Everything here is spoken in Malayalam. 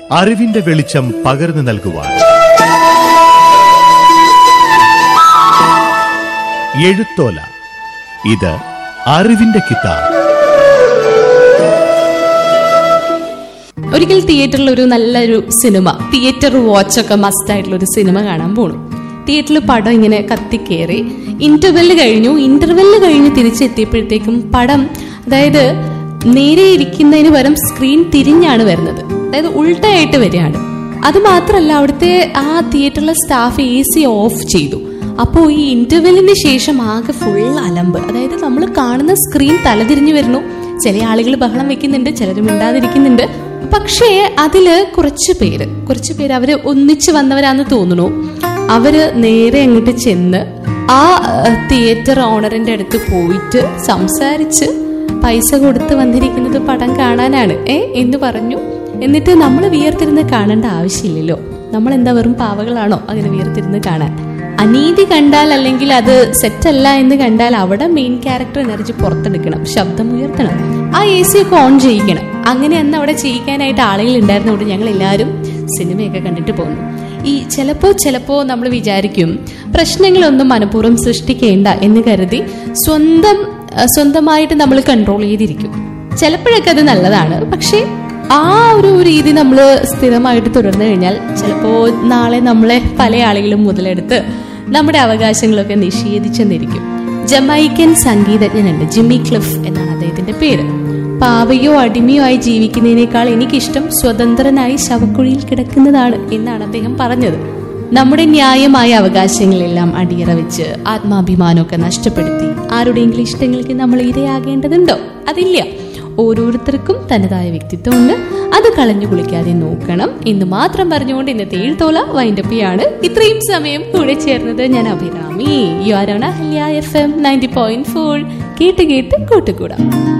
അറിവിന്റെ വെളിച്ചം പകർന്നു നൽകുവാൻ എഴുത്തോല ഇത് അറിവിന്റെ കിതാബ് ഒരിക്കൽ തിയേറ്ററിൽ ഒരു നല്ലൊരു സിനിമ തിയേറ്റർ വാച്ച് ഒക്കെ മസ്റ്റ് ആയിട്ടുള്ള ഒരു സിനിമ കാണാൻ പോണു തിയേറ്ററിൽ പടം ഇങ്ങനെ കത്തിക്കേറി ഇന്റർവെല്ല് കഴിഞ്ഞു ഇന്റർവെല്ല് കഴിഞ്ഞ് തിരിച്ചെത്തിയപ്പോഴത്തേക്കും പടം അതായത് നേരെ ഇരിക്കുന്നതിന് പകരം സ്ക്രീൻ തിരിഞ്ഞാണ് വരുന്നത് അതായത് ഉൾട്ടയായിട്ട് വരികയാണ് അത് മാത്രമല്ല അവിടുത്തെ ആ തിയേറ്ററിലെ സ്റ്റാഫ് എ സി ഓഫ് ചെയ്തു അപ്പോൾ ഈ ഇന്റർവെല്ലിന് ശേഷം ആകെ ഫുൾ അലമ്പ് അതായത് നമ്മൾ കാണുന്ന സ്ക്രീൻ തലതിരിഞ്ഞു വരുന്നു ചില ആളുകൾ ബഹളം വെക്കുന്നുണ്ട് ചിലർ മിണ്ടാതിരിക്കുന്നുണ്ട് പക്ഷേ അതില് കുറച്ച് പേര് കുറച്ച് പേര് അവര് ഒന്നിച്ച് വന്നവരാന്ന് തോന്നുന്നു അവര് നേരെ അങ്ങോട്ട് ചെന്ന് ആ തിയേറ്റർ ഓണറിന്റെ അടുത്ത് പോയിട്ട് സംസാരിച്ച് പൈസ കൊടുത്ത് വന്നിരിക്കുന്നത് പടം കാണാനാണ് ഏ എന്ന് പറഞ്ഞു എന്നിട്ട് നമ്മൾ വിയർത്തിരുന്ന് കാണേണ്ട ആവശ്യമില്ലല്ലോ നമ്മൾ എന്താ വെറും പാവകളാണോ അങ്ങനെ വിയർത്തിരുന്ന് കാണാൻ അനീതി കണ്ടാൽ അല്ലെങ്കിൽ അത് സെറ്റല്ല എന്ന് കണ്ടാൽ അവിടെ മെയിൻ ക്യാരക്ടർ എനർജി പുറത്തെടുക്കണം ശബ്ദം ഉയർത്തണം ആ എ സി ഒക്കെ ഓൺ ചെയ്യിക്കണം അങ്ങനെ അന്ന് അവിടെ ചെയ്യിക്കാനായിട്ട് ആളുകൾ ഉണ്ടായിരുന്നതുകൊണ്ട് ഞങ്ങൾ എല്ലാവരും സിനിമയൊക്കെ കണ്ടിട്ട് പോകുന്നു ഈ ചിലപ്പോ ചിലപ്പോ നമ്മൾ വിചാരിക്കും പ്രശ്നങ്ങളൊന്നും മനഃപൂർവ്വം സൃഷ്ടിക്കേണ്ട എന്ന് കരുതി സ്വന്തം അഹ് സ്വന്തമായിട്ട് നമ്മൾ കൺട്രോൾ ചെയ്തിരിക്കും ചിലപ്പോഴൊക്കെ അത് നല്ലതാണ് പക്ഷേ ആ ഒരു രീതി നമ്മൾ സ്ഥിരമായിട്ട് തുടർന്നു കഴിഞ്ഞാൽ ചിലപ്പോൾ നാളെ നമ്മളെ പല ആളുകളും മുതലെടുത്ത് നമ്മുടെ അവകാശങ്ങളൊക്കെ നിഷേധിച്ചെന്നിരിക്കും ജമൈക്കൻ സംഗീതജ്ഞനുണ്ട് ജിമ്മി ക്ലിഫ് എന്നാണ് അദ്ദേഹത്തിന്റെ പേര് പാവയോ അടിമയോ ആയി ജീവിക്കുന്നതിനേക്കാൾ എനിക്കിഷ്ടം സ്വതന്ത്രനായി ശവക്കുഴിയിൽ കിടക്കുന്നതാണ് എന്നാണ് അദ്ദേഹം പറഞ്ഞത് നമ്മുടെ ന്യായമായ അവകാശങ്ങളെല്ലാം അടിയറ വെച്ച് ആത്മാഭിമാനമൊക്കെ നഷ്ടപ്പെടുത്തി ആരുടെയെങ്കിലും ഇഷ്ടങ്ങൾക്ക് നമ്മൾ ഇരയാകേണ്ടതുണ്ടോ അതില്ല ഓരോരുത്തർക്കും തനതായ വ്യക്തിത്വമുണ്ട് അത് കളഞ്ഞു കുളിക്കാതെ നോക്കണം എന്ന് മാത്രം പറഞ്ഞുകൊണ്ട് ഇന്നത്തെ എഴുത്തോല വൈൻഡപ്പിയാണ് ഇത്രയും സമയം കൂടെ ചേർന്നത് ഞാൻ അഭിരാമി യു ആരാണ് Ahalya F M ninety point four കേട്ട് കേട്ട് കൂട്ടുകൂടാം